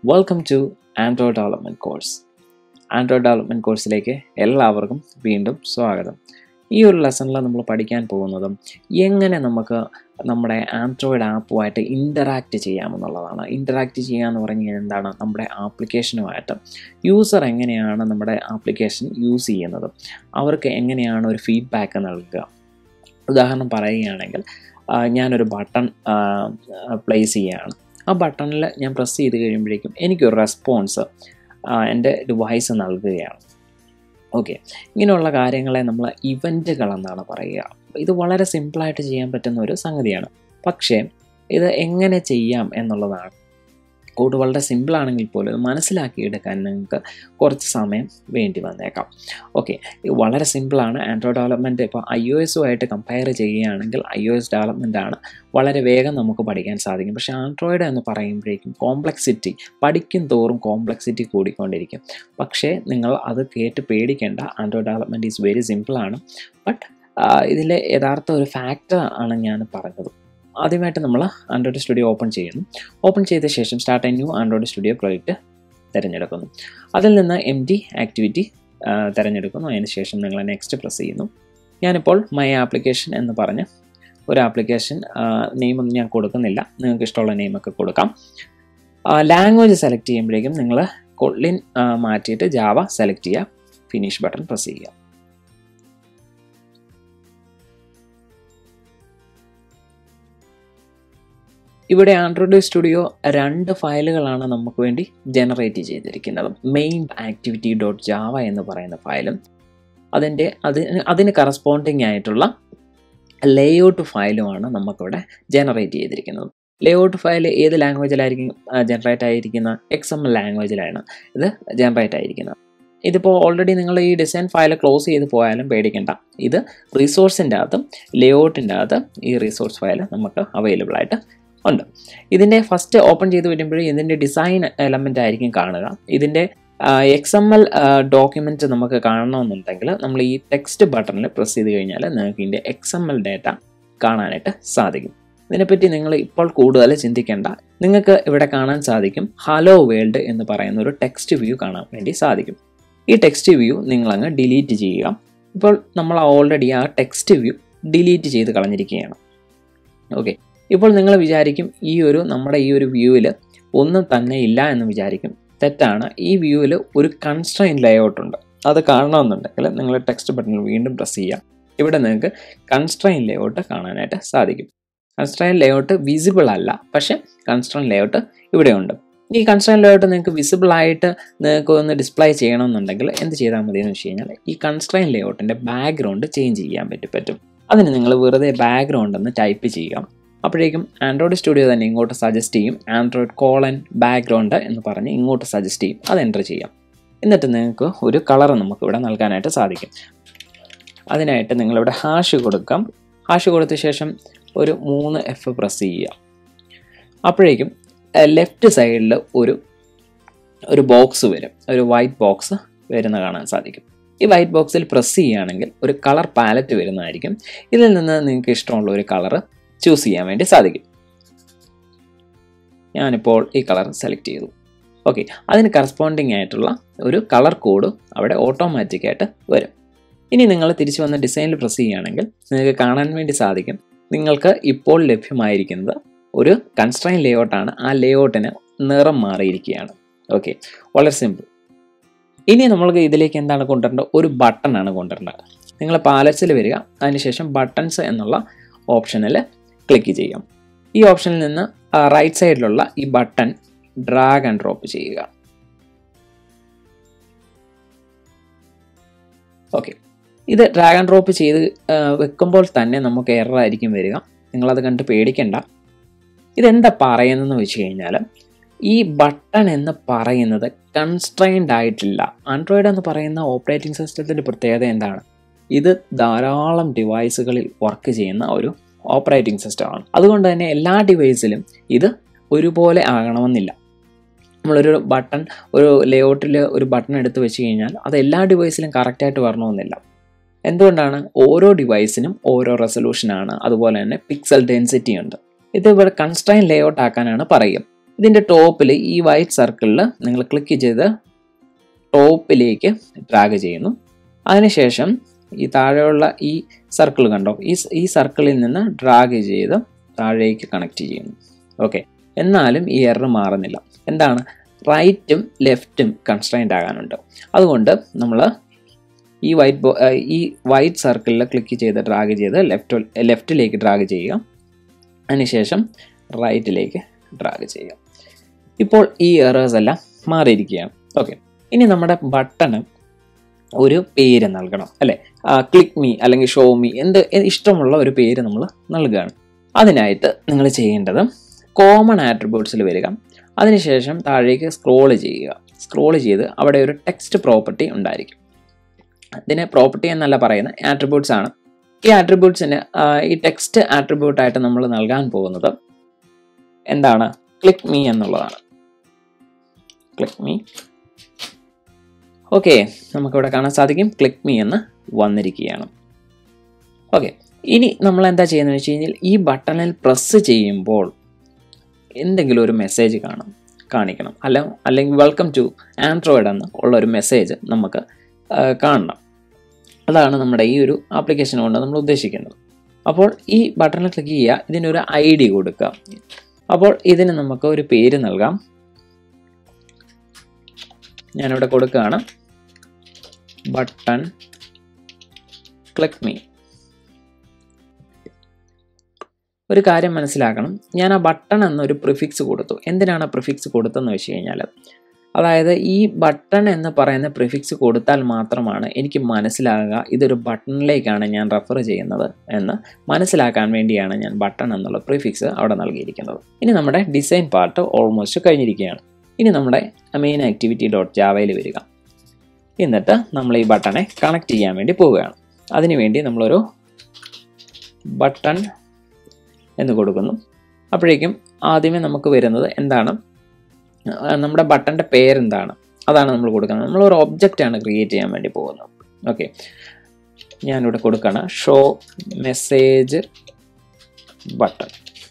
welcome to Android development course Android development കോഴ്സിലേക്ക് എല്ലാവർക്കും വീണ്ടും സ്വാഗതം ഈ ഒരു ലെസണിൽ നമ്മൾ പഠിക്കാൻ പോകുന്നതും എങ്ങനെ നമുക്ക് നമ്മുടെ ആൻഡ്രോയിഡ് ആപ്പുമായിട്ട് ഇൻ്ററാക്റ്റ് ചെയ്യാമെന്നുള്ളതാണ് ഇൻ്ററാക്റ്റ് ചെയ്യുക എന്ന് പറഞ്ഞു കഴിഞ്ഞാൽ എന്താണ് നമ്മുടെ ആപ്ലിക്കേഷനുമായിട്ട് യൂസർ എങ്ങനെയാണ് നമ്മുടെ ആപ്ലിക്കേഷൻ യൂസ് ചെയ്യുന്നത് അവർക്ക് എങ്ങനെയാണ് ഒരു ഫീഡ്ബാക്ക് നൽകുക ഉദാഹരണം പറയുകയാണെങ്കിൽ ആ, ഞാനൊരു ബട്ടൺ പ്ലേസ് ചെയ്യുകയാണ് ആ ബട്ടണിൽ ഞാൻ പ്രസ് ചെയ്ത് കഴിയുമ്പോഴേക്കും എനിക്കൊരു റെസ്പോൺസ് എൻ്റെ ഡിവൈസ് നൽകുകയാണ് ഓക്കെ ഇങ്ങനെയുള്ള കാര്യങ്ങളെ നമ്മൾ ഇവൻറ്റുകൾ എന്നാണ് പറയുക ഇത് വളരെ സിമ്പിളായിട്ട് ചെയ്യാൻ പറ്റുന്ന ഒരു സംഗതിയാണ് പക്ഷേ ഇത് എങ്ങനെ ചെയ്യാം എന്നുള്ളതാണ് കോഡ് വളരെ സിമ്പിളാണെങ്കിൽ പോലും ഇത് മനസ്സിലാക്കിയെടുക്കാൻ നിങ്ങൾക്ക് കുറച്ച് സമയം വേണ്ടി വന്നേക്കാം ഓക്കെ വളരെ സിമ്പിളാണ് ആൻഡ്രോയിഡ് ഡെവലപ്മെൻറ്റ് ഇപ്പോൾ ഐ ഒ എസുമായിട്ട് കമ്പയർ ചെയ്യുകയാണെങ്കിൽ ഐ ഒ എസ് ഡെവലപ്മെൻ്റ് ആണ് വളരെ വേഗം നമുക്ക് പഠിക്കാൻ സാധിക്കും പക്ഷേ ആൻഡ്രോയിഡ് എന്ന് പറയുമ്പോഴേക്കും കോംപ്ലക്സിറ്റി പഠിക്കും തോറും കോംപ്ലക്സിറ്റി കൂടിക്കൊണ്ടിരിക്കും പക്ഷേ നിങ്ങൾ അത് കേട്ട് പേടിക്കേണ്ട ആൻഡ്രോയിഡ് ഡെവലപ്മെൻറ്റ് ഈസ് വെരി സിമ്പിളാണ് ബട്ട് ഇതിലെ യഥാർത്ഥ ഒരു ഫാക്ടർ ആണ് ഞാൻ പറഞ്ഞത് ആദ്യമായിട്ട് നമ്മൾ ആൻഡ്രോയിഡ് സ്റ്റുഡിയോ ഓപ്പൺ ചെയ്യുന്നു ഓപ്പൺ ചെയ്ത ശേഷം start a new Android Studio project തിരഞ്ഞെടുക്കുന്നു അതിൽ നിന്ന് എം ഡി ആക്ടിവിറ്റി തിരഞ്ഞെടുക്കുന്നു അതിന് ശേഷം നിങ്ങൾ നെക്സ്റ്റ് പ്രസ് ചെയ്യുന്നു ഞാനിപ്പോൾ മൈ ആപ്ലിക്കേഷൻ എന്ന് പറഞ്ഞ് ഒരു ആപ്ലിക്കേഷൻ നെയിമൊന്നും ഞാൻ കൊടുക്കുന്നില്ല നിങ്ങൾക്ക് ഇഷ്ടമുള്ള നെയിമൊക്കെ കൊടുക്കാം ലാംഗ്വേജ് സെലക്ട് ചെയ്യുമ്പോഴേക്കും നിങ്ങൾ കൊള്ളിൻ മാറ്റിയിട്ട് ജാവ സെലക്ട് ചെയ്യുക ഫിനിഷ് ബട്ടൺ പ്രസ് ചെയ്യുക ഇവിടെ ആൻഡ്രോയിഡ് സ്റ്റുഡിയോ രണ്ട് ഫയലുകളാണ് നമുക്ക് വേണ്ടി ജനറേറ്റ് ചെയ്തിരിക്കുന്നത് മെയിൻ ആക്ടിവിറ്റി ഡോട്ട് ജാവ എന്ന് പറയുന്ന ഫയലും അതിൻ്റെ അതിന് അതിന് കറസ്പോണ്ടിങ് ആയിട്ടുള്ള ലേഔട്ട് ഫയലുമാണ് നമുക്കിവിടെ ജനറേറ്റ് ചെയ്തിരിക്കുന്നത് ലേഔട്ട് ഫയൽ ഏത് ലാംഗ്വേജിലായിരിക്കും ജനറേറ്റ് ആയിരിക്കുന്ന എക്സ് എം എൽ ലാംഗ്വേജിലാണ് ഇത് ജനറേറ്റ് ആയിരിക്കുന്നത് ഇതിപ്പോൾ ഓൾറെഡി നിങ്ങൾ ഈ ഡിസൈൻ ഫയൽ ക്ലോസ് ചെയ്ത് പോയാലും പേടിക്കേണ്ട ഇത് റിസോഴ്സിൻ്റെ അകത്തും ലേഔട്ടിൻ്റെ അകത്ത് ഈ റിസോഴ്സ് ഫയൽ നമുക്ക് അവൈലബിൾ ആയിട്ട് ഉണ്ട് ഇതിൻ്റെ ഫസ്റ്റ് ഓപ്പൺ ചെയ്ത് വരുമ്പോഴേ ഇതിൻ്റെ ഡിസൈൻ എലമെൻ്റ് ആയിരിക്കും കാണുക ഇതിൻ്റെ എക്സ് എം എൽ ഡോക്യുമെൻറ്റ് നമുക്ക് കാണണമെന്നുണ്ടെങ്കിൽ നമ്മൾ ഈ ടെക്സ്റ്റ് ബട്ടണിൽ പ്രസ് ചെയ്ത് കഴിഞ്ഞാൽ നിങ്ങൾക്ക് ഇതിൻ്റെ എക്സ് എം എൽ ഡേറ്റ കാണാനായിട്ട് സാധിക്കും ഇതിനെപ്പറ്റി നിങ്ങൾ ഇപ്പോൾ കൂടുതൽ ചിന്തിക്കേണ്ട നിങ്ങൾക്ക് ഇവിടെ കാണാൻ സാധിക്കും ഹലോ വേൾഡ് എന്ന് പറയുന്ന ഒരു ടെക്സ്റ്റ് വ്യൂ കാണാൻ വേണ്ടി സാധിക്കും ഈ ടെക്സ്റ്റ് വ്യൂ നിങ്ങളങ്ങ് ഡിലീറ്റ് ചെയ്യുക ഇപ്പോൾ നമ്മൾ ഓൾറെഡി ആ ടെക്സ്റ്റ് വ്യൂ ഡിലീറ്റ് ചെയ്ത് കളഞ്ഞിരിക്കുകയാണ് ഓക്കെ ഇപ്പോൾ നിങ്ങൾ വിചാരിക്കും ഈ ഒരു നമ്മുടെ ഈ ഒരു വ്യൂവിൽ ഒന്നും തന്നെ ഇല്ല എന്ന് വിചാരിക്കും തെറ്റാണ് ഈ വ്യൂവിൽ ഒരു കൺസ്ട്രെയിൻ ലേഔട്ട് ഉണ്ട് അത് കാണണമെന്നുണ്ടെങ്കിൽ നിങ്ങൾ ടെക്സ്റ്റ് ബട്ടണിൽ വീണ്ടും പ്രസ് ചെയ്യുക ഇവിടെ നിങ്ങൾക്ക് കൺസ്ട്രെയിൻ ലേഔട്ട് കാണാനായിട്ട് സാധിക്കും കൺസ്ട്രെയിൻ ലേഔട്ട് വിസിബിൾ അല്ല പക്ഷേ കൺസ്ട്രെയിൻ ലേഔട്ട് ഇവിടെയുണ്ട് ഈ കൺസ്ട്രെയിൻ ലേഔട്ട് നിങ്ങൾക്ക് വിസിബിൾ ആയിട്ട് നിങ്ങൾക്ക് ഒന്ന് ഡിസ്പ്ലേ ചെയ്യണമെന്നുണ്ടെങ്കിൽ എന്ത് ചെയ്താൽ മതി എന്ന് വെച്ച് കഴിഞ്ഞാൽ ഈ കൺസ്ട്രെയിൻ ലേഔട്ടിൻ്റെ ബാക്ക്ഗ്രൗണ്ട് ചേഞ്ച് ചെയ്യാൻ പറ്റി പറ്റും അതിന് നിങ്ങൾ വെറുതെ ബാക്ക്ഗ്രൗണ്ട് എന്ന് ടൈപ്പ് ചെയ്യുക അപ്പോഴേക്കും ആൻഡ്രോയിഡ് സ്റ്റുഡിയോ തന്നെ ഇങ്ങോട്ട് സജസ്റ്റ് ചെയ്യും ആൻഡ്രോയിഡ് കോളൻ ബാക്ക്ഗ്രൗണ്ട് എന്ന് പറഞ്ഞ് ഇങ്ങോട്ട് സജസ്റ്റ് ചെയ്യും അത് എൻ്റർ ചെയ്യാം എന്നിട്ട് നിങ്ങൾക്ക് ഒരു കളർ നമുക്ക് ഇവിടെ നൽകാനായിട്ട് സാധിക്കും അതിനായിട്ട് നിങ്ങളിവിടെ ഹാഷ് കൊടുക്കാം ഹാഷ് കൊടുത്ത ശേഷം ഒരു മൂന്ന് എഫ് പ്രസ് ചെയ്യുക അപ്പോഴേക്കും ലെഫ്റ്റ് സൈഡിൽ ഒരു ഒരു ബോക്സ് വരും ഒരു വൈറ്റ് ബോക്സ് വരുന്ന കാണാൻ സാധിക്കും ഈ വൈറ്റ് ബോക്സിൽ പ്രസ് ചെയ്യുകയാണെങ്കിൽ ഒരു കളർ പാലറ്റ് വരുന്നതായിരിക്കും ഇതിൽ നിന്ന് നിങ്ങൾക്ക് ഇഷ്ടമുള്ള ഒരു കളറ് ചൂസ് ചെയ്യാൻ വേണ്ടി സാധിക്കും ഞാനിപ്പോൾ ഈ കളർ സെലക്ട് ചെയ്തു ഓക്കെ അതിന് കറസ്പോണ്ടിങ് ആയിട്ടുള്ള ഒരു കളർ കോഡ് അവിടെ ഓട്ടോമാറ്റിക്കായിട്ട് വരും ഇനി നിങ്ങൾ തിരിച്ചു വന്ന ഡിസൈനിൽ പ്രസ് ചെയ്യുകയാണെങ്കിൽ നിങ്ങൾക്ക് കാണാൻ വേണ്ടി സാധിക്കും നിങ്ങൾക്ക് ഇപ്പോൾ ലഭ്യമായിരിക്കുന്നത് ഒരു കൺസ്ട്രൈൻ ലേഔട്ടാണ് ആ ലേഔട്ടിന് നിറം മാറിയിരിക്കുകയാണ് ഓക്കെ വളരെ സിമ്പിൾ ഇനി നമ്മൾക്ക് ഇതിലേക്ക് എന്താണ് കൊണ്ടുവരേണ്ടത് ഒരു ബട്ടൺ ആണ് കൊണ്ടുവരേണ്ടത് നിങ്ങൾ പാലറ്റ്സിൽ വരിക അതിനുശേഷം ബട്ടൺസ് എന്നുള്ള ഓപ്ഷനിൽ ക്ലിക്ക് ചെയ്യാം ഈ ഓപ്ഷനിൽ നിന്ന് റൈറ്റ് സൈഡിലുള്ള ഈ ബട്ടൺ ഡ്രാഗ് ആൻഡ് ഡ്രോപ്പ് ചെയ്യുക ഓക്കെ ഇത് ഡ്രാഗ് ആൻഡ് ഡ്രോപ്പ് ചെയ്ത് വെക്കുമ്പോൾ തന്നെ നമുക്ക് എറർ ആയിരിക്കും വരിക നിങ്ങളത് കണ്ട് പേടിക്കണ്ട ഇതെന്താ പറയുന്നതെന്ന് വെച്ച് കഴിഞ്ഞാൽ ഈ ബട്ടൺ എന്ന് പറയുന്നത് കൺസ്ട്രൈൻഡ് ആയിട്ടില്ല ആൻഡ്രോയിഡ് എന്ന് പറയുന്ന ഓപ്പറേറ്റിംഗ് സിസ്റ്റത്തിൻ്റെ പ്രത്യേകത എന്താണ് ഇത് ധാരാളം ഡിവൈസുകളിൽ വർക്ക് ചെയ്യുന്ന ഒരു ഓപ്പറേറ്റിംഗ് സിസ്റ്റമാണ് അതുകൊണ്ട് തന്നെ എല്ലാ ഡിവൈസിലും ഇത് ഒരുപോലെ ആകണമെന്നില്ല നമ്മളൊരു ബട്ടൺ ഒരു ലേഔട്ടിൽ ഒരു ബട്ടൺ എടുത്ത് വെച്ച് കഴിഞ്ഞാൽ അത് എല്ലാ ഡിവൈസിലും കറക്റ്റായിട്ട് വരണമെന്നില്ല എന്തുകൊണ്ടാണ് ഓരോ ഡിവൈസിനും ഓരോ റെസൊല്യൂഷനാണ് അതുപോലെ തന്നെ പിക്സൽ ഡെൻസിറ്റി ഉണ്ട് ഇത് ഇവിടെ കൺസ്ട്രൈൻ ലേഔട്ട് ആക്കാനാണ് പറയുക ഇതിൻ്റെ ടോപ്പിൽ ഈ വൈറ്റ് സർക്കിളിൽ നിങ്ങൾ ക്ലിക്ക് ചെയ്ത് ടോപ്പിലേക്ക് ഡ്രാഗ് ചെയ്യുന്നു അതിനുശേഷം ഈ താഴെയുള്ള ഈ സർക്കിൾ കണ്ടോ ഈ ഈ സർക്കിളിൽ നിന്ന് ഡ്രാഗ് ചെയ്ത് താഴേക്ക് കണക്ട് ചെയ്യുന്നു ഓക്കെ എന്നാലും ഈ എറർ മാറുന്നില്ല എന്താണ് റൈറ്റും ലെഫ്റ്റും കൺസ്ട്രൈൻ്റ് ആകാനുണ്ട് അതുകൊണ്ട് നമ്മൾ ഈ വൈറ്റ് ബോ ഈ വൈറ്റ് സർക്കിളിൽ ക്ലിക്ക് ചെയ്ത് ഡ്രാഗ് ചെയ്ത് ലെഫ്റ്റ് ലെഫ്റ്റിലേക്ക് ഡ്രാഗ് ചെയ്യുക അതിനുശേഷം റൈറ്റിലേക്ക് ഡ്രാഗ് ചെയ്യുക ഇപ്പോൾ ഈ എറേഴ്സ് എല്ലാം മാറിയിരിക്കുകയാണ് ഓക്കെ ഇനി നമ്മുടെ ബട്ടണ് ഒരു പേര് നൽകണം അല്ലേ ക്ലിക്ക് മീ അല്ലെങ്കിൽ ഷോ മീ എന്ത് ഇഷ്ടമുള്ള ഒരു പേര് നമ്മൾ നൽകുകയാണ് അതിനായിട്ട് നിങ്ങൾ ചെയ്യേണ്ടത് കോമൺ ആട്രിബ്യൂട്ട്സിൽ വരിക അതിനുശേഷം താഴേക്ക് സ്ക്രോൾ ചെയ്യുക സ്ക്രോൾ ചെയ്ത് അവിടെ ഒരു ടെക്സ്റ്റ് പ്രോപ്പർട്ടി ഉണ്ടായിരിക്കും ഇതിനെ പ്രോപ്പർട്ടി എന്നല്ല പറയുന്നത് ആട്രിബ്യൂട്ട്സ് ആണ് ഈ ആട്രിബ്യൂട്ട്സിന് ഈ ടെക്സ്റ്റ് ആട്രിബ്യൂട്ടായിട്ട് നമ്മൾ നൽകാൻ പോകുന്നത് എന്താണ് ക്ലിക്ക് മീ എന്നുള്ളതാണ് ക്ലിക്ക് മീ ഓക്കെ നമുക്കിവിടെ കാണാൻ സാധിക്കും ക്ലിക്ക് മീ എന്ന് വന്നിരിക്കുകയാണ് ഓക്കെ ഇനി നമ്മൾ എന്താ ചെയ്യുന്നത് വെച്ച് കഴിഞ്ഞാൽ ഈ ബട്ടണിൽ പ്രസ് ചെയ്യുമ്പോൾ എന്തെങ്കിലും ഒരു മെസ്സേജ് കാണും കാണിക്കണം അല്ല അല്ലെങ്കിൽ വെൽക്കം ടു ആൻഡ്രോയിഡ് എന്ന് ഉള്ള ഒരു മെസ്സേജ് നമുക്ക് കാണണം അതാണ് നമ്മുടെ ഈ ഒരു ആപ്ലിക്കേഷൻ കൊണ്ട് നമ്മൾ ഉദ്ദേശിക്കുന്നത് അപ്പോൾ ഈ ബട്ടണിൽ ക്ലിക്ക് ചെയ്യുക ഇതിനൊരു ഐ ഡി കൊടുക്കുക അപ്പോൾ ഇതിന് നമുക്ക് ഒരു പേര് നൽകാം ഞാനിവിടെ കൊടുക്കുകയാണ് ബട്ടൺ ക്ലിക്ക് മീ ഒരു കാര്യം മനസ്സിലാക്കണം ഞാൻ ആ ബട്ടൺ എന്നൊരു പ്രിഫിക്സ് കൊടുത്തു എന്തിനാണ് പ്രിഫിക്സ് കൊടുത്തതെന്ന് വെച്ച് കഴിഞ്ഞാൽ അതായത് ഈ ബട്ടൺ എന്ന് പറയുന്ന പ്രിഫിക്സ് കൊടുത്താൽ മാത്രമാണ് എനിക്ക് മനസ്സിലാകുക ഇതൊരു ബട്ടണിലേക്കാണ് ഞാൻ റെഫർ ചെയ്യുന്നത് എന്ന് മനസ്സിലാക്കാൻ വേണ്ടിയാണ് ഞാൻ ബട്ടൺ എന്നുള്ള പ്രിഫിക്സ് അവിടെ നൽകിയിരിക്കുന്നത് ഇനി നമ്മുടെ ഡിസൈൻ പാർട്ട് ഓൾമോസ്റ്റ് കഴിഞ്ഞിരിക്കുകയാണ് ഇനി നമ്മുടെ മെയിൻ ആക്ടിവിറ്റി ഡോട്ട് ജാവയിൽ വരിക എന്നിട്ട് നമ്മൾ ഈ ബട്ടണെ കണക്ട് ചെയ്യാൻ വേണ്ടി പോവുകയാണ് അതിനുവേണ്ടി നമ്മളൊരു ബട്ടൺ എന്ന് കൊടുക്കുന്നു അപ്പോഴേക്കും ആദ്യമേ നമുക്ക് വരുന്നത് എന്താണ് നമ്മുടെ ബട്ടൻ്റെ പേരെന്താണ് അതാണ് നമ്മൾ കൊടുക്കുന്നത് നമ്മൾ ഒരു ഒബ്ജക്റ്റാണ് ക്രിയേറ്റ് ചെയ്യാൻ വേണ്ടി പോകുന്നത് ഓക്കെ ഞാനിവിടെ കൊടുക്കുകയാണ് show message button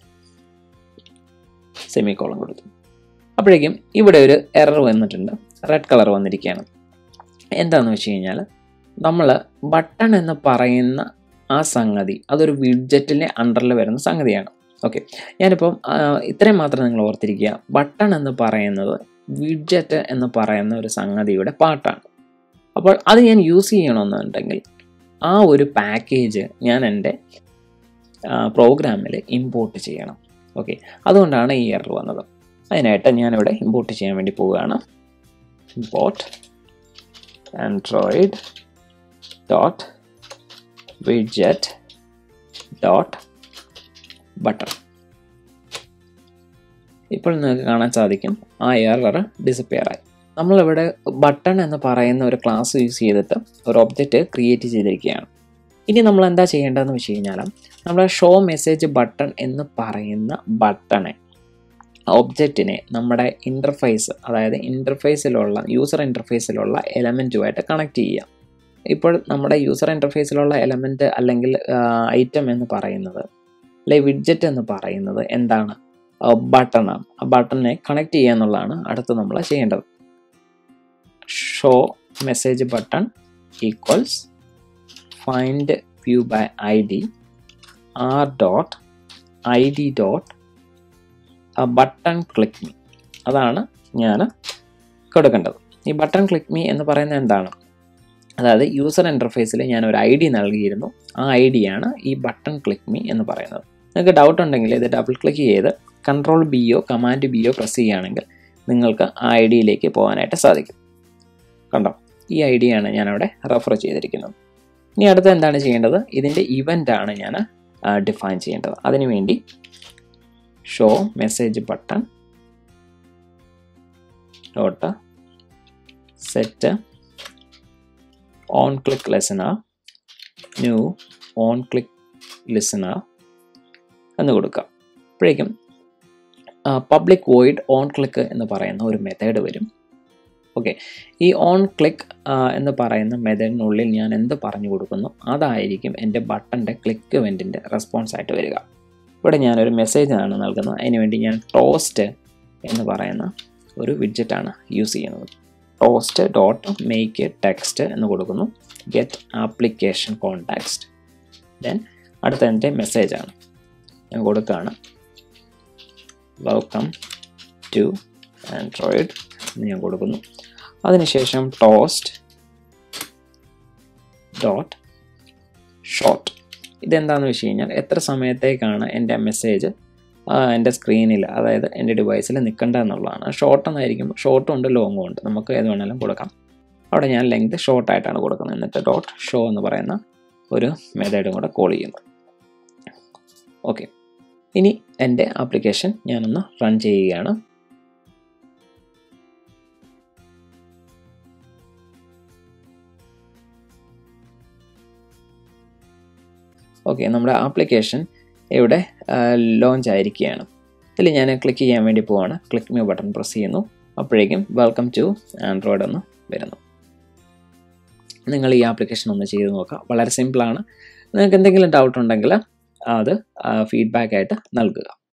semicolon കൊടുത്തു അപ്പോഴേക്കും ഇവിടെ ഒരു എറർ വന്നിട്ടുണ്ട് റെഡ് കളർ വന്നിരിക്കുകയാണ് എന്താണെന്ന് വെച്ച് കഴിഞ്ഞാൽ നമ്മൾ ബട്ടൺ എന്ന് പറയുന്ന ആ സംഗതി അതൊരു വിഡ്ജറ്റിൻ്റെ അണ്ടറിൽ വരുന്ന സംഗതിയാണ് ഓക്കെ ഞാനിപ്പം ഇത്രയും മാത്രം നിങ്ങൾ ഓർത്തിരിക്കുക ബട്ടൺ എന്ന് പറയുന്നത് വിഡ്ജറ്റ് എന്ന് പറയുന്ന ഒരു സംഗതിയുടെ പാർട്ടാണ് അപ്പോൾ അത് ഞാൻ യൂസ് ചെയ്യണമെന്നുണ്ടെങ്കിൽ ആ ഒരു പാക്കേജ് ഞാൻ എൻ്റെ പ്രോഗ്രാമിൽ ഇമ്പോർട്ട് ചെയ്യണം ഓക്കെ അതുകൊണ്ടാണ് ഈ എറർ വന്നത് അതിനായിട്ട് ഞാനിവിടെ ഇമ്പോർട്ട് ചെയ്യാൻ വേണ്ടി പോവുകയാണ് import Android dot widget dot button ഇപ്പോൾ നിങ്ങൾക്ക് കാണാൻ സാധിക്കും ആ എറർ ഡിസപ്പിയർ ആയി നമ്മളിവിടെ ബട്ടൺ എന്ന് പറയുന്ന ഒരു ക്ലാസ് യൂസ് ചെയ്തിട്ട് ഒരു ഒബ്ജക്റ്റ് ക്രിയേറ്റ് ചെയ്തിരിക്കുകയാണ് ഇനി നമ്മൾ എന്താ ചെയ്യേണ്ടതെന്ന് വെച്ച് കഴിഞ്ഞാൽ നമ്മൾ ഷോ മെസ്സേജ് ബട്ടൺ എന്ന് പറയുന്ന ബട്ടണെ ഒബ്ജക്റ്റിനെ നമ്മുടെ ഇൻ്റർഫേസ് അതായത് ഇൻ്റർഫേസിലുള്ള യൂസർ ഇൻ്റർഫേസിലുള്ള എലമെൻറ്റുമായിട്ട് കണക്ട് ചെയ്യുക ഇപ്പോൾ നമ്മുടെ യൂസർ ഇൻ്റർഫേസിലുള്ള എലമെൻറ്റ് അല്ലെങ്കിൽ ഐറ്റം എന്ന് പറയുന്നത് അല്ലെ വിഡ്ജറ്റ് എന്ന് പറയുന്നത് എന്താണ് ബട്ടണാണ് ആ ബട്ടണിനെ കണക്ട് ചെയ്യുക എന്നുള്ളതാണ് അടുത്ത് നമ്മൾ ചെയ്യേണ്ടത് show message button equals find view by I D R dot I D dot button click me അതാണ് ഞാൻ കൊടുക്കേണ്ടത് ഈ ബട്ടൺ ക്ലിക്ക് മീ എന്ന് പറയുന്നത് എന്താണ് അതായത് യൂസർ ഇൻ്റർഫേസിൽ ഞാൻ ഒരു ഐ ഡി നൽകിയിരുന്നു ആ ഐ ഡിയാണ് ഈ ബട്ടൺ ക്ലിക്ക് മീ എന്ന് പറയുന്നത് നിങ്ങൾക്ക് ഡൗട്ട് ഉണ്ടെങ്കിൽ ഇത് ഡബിൾ ക്ലിക്ക് ചെയ്ത് കൺട്രോൾ ബിയോ കമാൻഡ് ബിയോ പ്രസ് ചെയ്യുകയാണെങ്കിൽ നിങ്ങൾക്ക് ആ ഐ ഡിയിലേക്ക് പോകാനായിട്ട് സാധിക്കും കണ്ടോ ഈ ഐ ഡിയാണ് ഞാനവിടെ റെഫർ ചെയ്തിരിക്കുന്നത് ഇനി അടുത്ത എന്താണ് ചെയ്യേണ്ടത് ഇതിൻ്റെ ഇവൻ്റ് ആണ് ഞാൻ ഡിഫൈൻ ചെയ്യേണ്ടത് അതിനുവേണ്ടി show message button dot set on click listener new on click listener എന്ന് കൊടുക്കുക അപ്പോഴേക്കും പബ്ലിക് വോയിഡ് ഓൺ ക്ലിക്ക് എന്ന് പറയുന്ന ഒരു മെത്തേഡ് വരും ഓക്കെ ഈ ഓൺ ക്ലിക്ക് എന്ന് പറയുന്ന മെത്തേഡിനുള്ളിൽ ഞാൻ എന്ത് പറഞ്ഞു കൊടുക്കുന്നു അതായിരിക്കും എൻ്റെ ബട്ടൻ്റെ ക്ലിക്ക് ഇവൻറ്റിൻ്റെ റെസ്പോൺസ് ആയിട്ട് വരിക ഇവിടെ ഞാനൊരു മെസ്സേജാണ് നൽകുന്നത് അതിനുവേണ്ടി ഞാൻ ടോസ്റ്റ് എന്ന് പറയുന്ന ഒരു വിഡ്ജറ്റാണ് യൂസ് ചെയ്യുന്നത് ടോസ്റ്റ് ഡോട്ട് മേക്ക് ടെക്സ്റ്റ് എന്ന് കൊടുക്കുന്നു ഗെറ്റ് ആപ്ലിക്കേഷൻ കോണ്ടാക്സ്റ്റ് ദെൻ അടുത്ത എൻ്റെ മെസ്സേജാണ് ഞാൻ കൊടുക്കുകയാണ് വെൽക്കം ടു ആൻഡ്രോയിഡ് എന്ന് ഞാൻ കൊടുക്കുന്നു അതിനുശേഷം ടോസ്റ്റ് ഡോട്ട് ഷോർട്ട് ഇതെന്താണെന്ന് വെച്ച് കഴിഞ്ഞാൽ എത്ര സമയത്തേക്കാണ് എൻ്റെ മെസ്സേജ് എൻ്റെ സ്ക്രീനിൽ അതായത് എൻ്റെ ഡിവൈസിൽ നിൽക്കേണ്ട എന്നുള്ളതാണ് ഷോർട്ട് എന്നായിരിക്കും ഷോർട്ടും ഉണ്ട് ലോങ്ങും ഉണ്ട് നമുക്ക് ഏത് വേണമെങ്കിലും കൊടുക്കാം അവിടെ ഞാൻ ലെങ്ത് ഷോർട്ടായിട്ടാണ് കൊടുക്കുന്നത് എന്നിട്ട് ഡോട്ട് ഷോ എന്ന് പറയുന്ന ഒരു മെത്തേഡും കൂടെ കോൾ ചെയ്യുന്നു ഓക്കെ ഇനി എൻ്റെ ആപ്ലിക്കേഷൻ ഞാനൊന്ന് റൺ ചെയ്യുകയാണ് ഓക്കെ നമ്മുടെ ആപ്ലിക്കേഷൻ ഇവിടെ ലോഞ്ച് ആയിരിക്കുകയാണ് ഇതിൽ ഞാൻ ക്ലിക്ക് ചെയ്യാൻ വേണ്ടി പോവാണ് ക്ലിക്ക് മ്യൂ ബട്ടൺ പ്രസ് ചെയ്യുന്നു അപ്പോഴേക്കും വെൽക്കം ടു ആൻഡ്രോയിഡ് എന്ന് വരുന്നു നിങ്ങൾ ഈ ആപ്ലിക്കേഷൻ ഒന്ന് ചെയ്ത് നോക്കുക വളരെ സിമ്പിളാണ് നിങ്ങൾക്ക് എന്തെങ്കിലും ഡൗട്ട് ഉണ്ടെങ്കിൽ അത് ഫീഡ്ബാക്ക് ആയിട്ട് നൽകുക